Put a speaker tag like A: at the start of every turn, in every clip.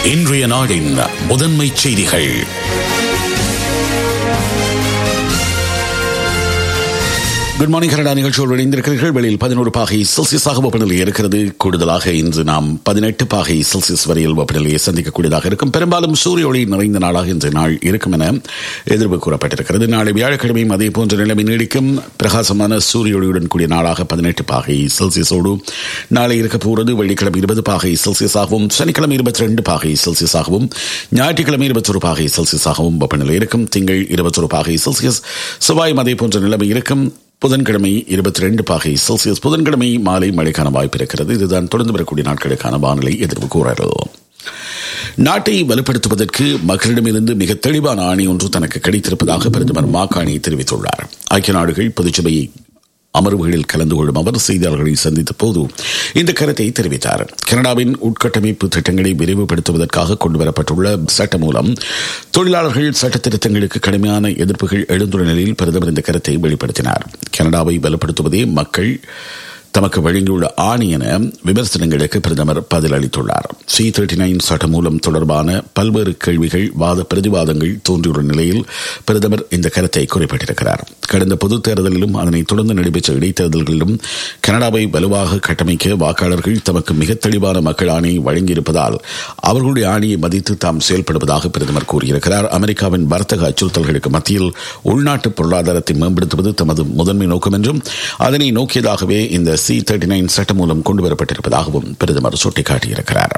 A: இன்றைய நாடின் முதன்மை செய்திகள் குட் மார்னிங் கனடா நிகழ்ச்சியோடு இணைந்திருக்கிறீர்கள் வெளியில் பதினோரு பாகை செல்சியஸாக வெப்பநிலை இருக்கிறது கூடுதலாக இன்று நாம் பதினெட்டு பாகை செல்சியஸ் வரையில் வெப்பநிலையை சந்திக்கக்கூடியதாக இருக்கும் பெரும்பாலும் சூரிய ஒளி நிறைந்த நாளாக இன்று நாள் இருக்கும் என எதிர்ப்பு கூறப்பட்டிருக்கிறது நாளை வியாழக்கிழமையும் அதே போன்ற நிலைமை நீடிக்கும் பிரகாசமான சூரிய ஒளியுடன் கூடிய நாளாக பதினெட்டு பாகை செல்சியஸோடு நாளை இருக்க போகிறது வெள்ளிக்கிழமை இருபது பாகை செல்சியஸாகவும் சனிக்கிழமை இருபத்தி ரெண்டு பாகை செல்சியஸாகவும் ஞாயிற்றுக்கிழமை இருபத்தொரு பாகை செல்சியஸாகவும் வெப்பநிலை இருக்கும் திங்கள் இருபத்தொரு பாகை செல்சியஸ் செவ்வாயும் அதே போன்ற நிலைமை இருக்கும் புதன்கிழமை இருபத்தி ரெண்டு பாகை செல்சியஸ் புதன்கிழமை மாலை மழைக்கான வாய்ப்பு இருக்கிறது இதுதான் தொடர்ந்து வரக்கூடிய நாட்களுக்கான வானிலை எதிர்ப்பு கூறுகிறது நாட்டை வலுப்படுத்துவதற்கு மக்களிடமிருந்து மிக தெளிவான ஆணை ஒன்று தனக்கு கிடைத்திருப்பதாக பிரதமர் மாகாணி தெரிவித்துள்ளார் ஐக்கிய நாடுகள் பொதுச்சபை அமர்வுகளில் கலந்து கொள்ளும் அவர் செய்தியாளர்களை சந்தித்த போது இந்த கருத்தை தெரிவித்தார் கனடாவின் உட்கட்டமைப்பு திட்டங்களை விரைவுபடுத்துவதற்காக கொண்டுவரப்பட்டுள்ள சட்டம் மூலம் தொழிலாளர்கள் சட்ட திருத்தங்களுக்கு கடுமையான எதிர்ப்புகள் எழுந்துள்ள நிலையில் பிரதமர் இந்த கருத்தை வெளிப்படுத்தினார் கனடாவை பலப்படுத்துவதே மக்கள் தமக்கு வழங்கியுள்ள ஆணி என விமர்சனங்களுக்கு பிரதமர் பதிலளித்துள்ளார் சி தேர்ட்டி நைன் சட்டம் மூலம் தொடர்பான பல்வேறு கேள்விகள் வாத பிரதிவாதங்கள் தோன்றியுள்ள நிலையில் பிரதமர் இந்த கருத்தை குறிப்பிட்டிருக்கிறார் கடந்த பொதுத் தேர்தலிலும் அதனைத் தொடர்ந்து நடைபெற்ற இடைத்தேர்தல்களிலும் கனடாவை வலுவாக கட்டமைக்க வாக்காளர்கள் தமக்கு மிக தெளிவான மக்கள் ஆணையை வழங்கியிருப்பதால் அவர்களுடைய ஆணையை மதித்து தாம் செயல்படுவதாக பிரதமர் கூறியிருக்கிறார் அமெரிக்காவின் வர்த்தக அச்சுறுத்தல்களுக்கு மத்தியில் உள்நாட்டு பொருளாதாரத்தை மேம்படுத்துவது தமது முதன்மை நோக்கம் என்றும் அதனை நோக்கியதாகவே இந்த சி தேர்ட்டி நைன் சட்டம் மூலம் கொண்டுவரப்பட்டிருப்பதாகவும் பிரதமர் சுட்டிக்காட்டியிருக்கிறார்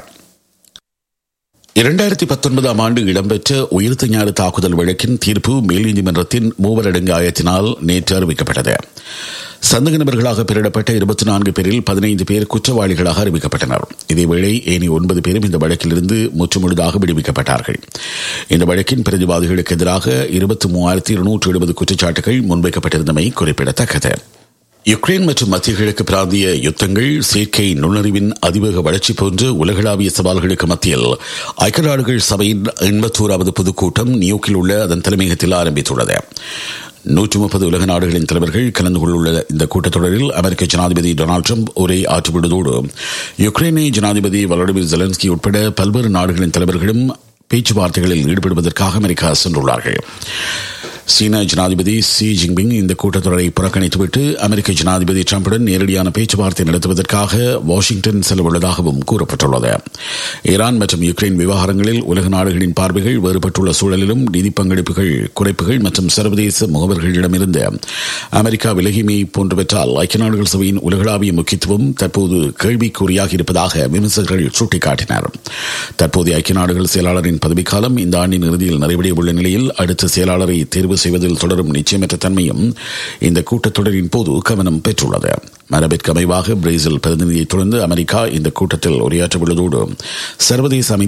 A: இரண்டாயிரத்தி பத்தொன்பதாம் ஆண்டு இடம்பெற்ற உயிர்த்த ஞான தாக்குதல் வழக்கின் தீர்ப்பு மேல் நீதிமன்றத்தின் மூவரடங்கு ஆயத்தினால் நேற்று அறிவிக்கப்பட்டது சந்தக நபர்களாக பெயரிடப்பட்ட இருபத்தி நான்கு பேரில் பதினைந்து பேர் குற்றவாளிகளாக அறிவிக்கப்பட்டனர் இதேவேளை ஏனைய ஒன்பது பேரும் இந்த வழக்கிலிருந்து முற்றுமுழுதாக விடுவிக்கப்பட்டார்கள் இந்த வழக்கின் பிரதிவாதிகளுக்கு எதிராக இருபத்தி மூவாயிரத்தி இருநூற்று எழுபது குற்றச்சாட்டுகள் முன்வைக்கப்பட்டிருந்தமை குறிப்பிடத்தக்கது யுக்ரைன் மற்றும் மத்திய கிழக்கு பிராந்திய யுத்தங்கள் செயற்கை நுண்ணறிவின் அதிவேக வளர்ச்சி போன்ற உலகளாவிய சவால்களுக்கு மத்தியில் ஐக்கிய நாடுகள் சபையின் எண்பத்தோராவது பொதுக்கூட்டம் நியூக்கில் உள்ள அதன் தலைமையகத்தில் ஆரம்பித்துள்ளது நூற்றி முப்பது உலக நாடுகளின் தலைவர்கள் கலந்து கொண்டுள்ள இந்த கூட்டத்தொடரில் அமெரிக்க ஜனாதிபதி டொனால்டு ட்ரம்ப் உரை ஆற்றிவிடுவதோடு யுக்ரைனை ஜனாதிபதி வலடிமிர் ஜெலன்ஸ்கி உட்பட பல்வேறு நாடுகளின் தலைவர்களும் பேச்சுவார்த்தைகளில் ஈடுபடுவதற்காக அமெரிக்கா சென்றுள்ளார்கள் சீன ஜனாதிபதி சி ஜின்பிங் இந்த கூட்டத்தொடரை புறக்கணித்துவிட்டு அமெரிக்க ஜனாதிபதி டிரம்புடன் நேரடியான பேச்சுவார்த்தை நடத்துவதற்காக வாஷிங்டன் செல்லவுள்ளதாகவும் கூறப்பட்டுள்ளது ஈரான் மற்றும் யுக்ரைன் விவகாரங்களில் உலக நாடுகளின் பார்வைகள் வேறுபட்டுள்ள சூழலிலும் நிதி பங்களிப்புகள் குறைப்புகள் மற்றும் சர்வதேச முகவர்களிடமிருந்து அமெரிக்கா விலகிமை போன்றவற்றால் ஐக்கிய நாடுகள் சபையின் உலகளாவிய முக்கியத்துவம் தற்போது கேள்விக்குறியாக இருப்பதாக விமர்சகர்கள் சுட்டிக்காட்டினர் தற்போதைய ஐக்கிய நாடுகள் செயலாளரின் பதவிக்காலம் இந்த ஆண்டின் இறுதியில் நிறைவடைய உள்ள நிலையில் அடுத்த செயலாளரை தேர்வு செய்வதில் தொடரும் நிச்சயமற்ற தன்மையும் இந்த கூட்டத்தொடரின் போது கவனம் பெற்றுள்ளது மரபிற்கு அமைவாக பிரேசில் பிரதிநிதியை தொடர்ந்து அமெரிக்கா இந்த கூட்டத்தில் உரையாற்றவுள்ளதோடு சர்வதேச அமைதி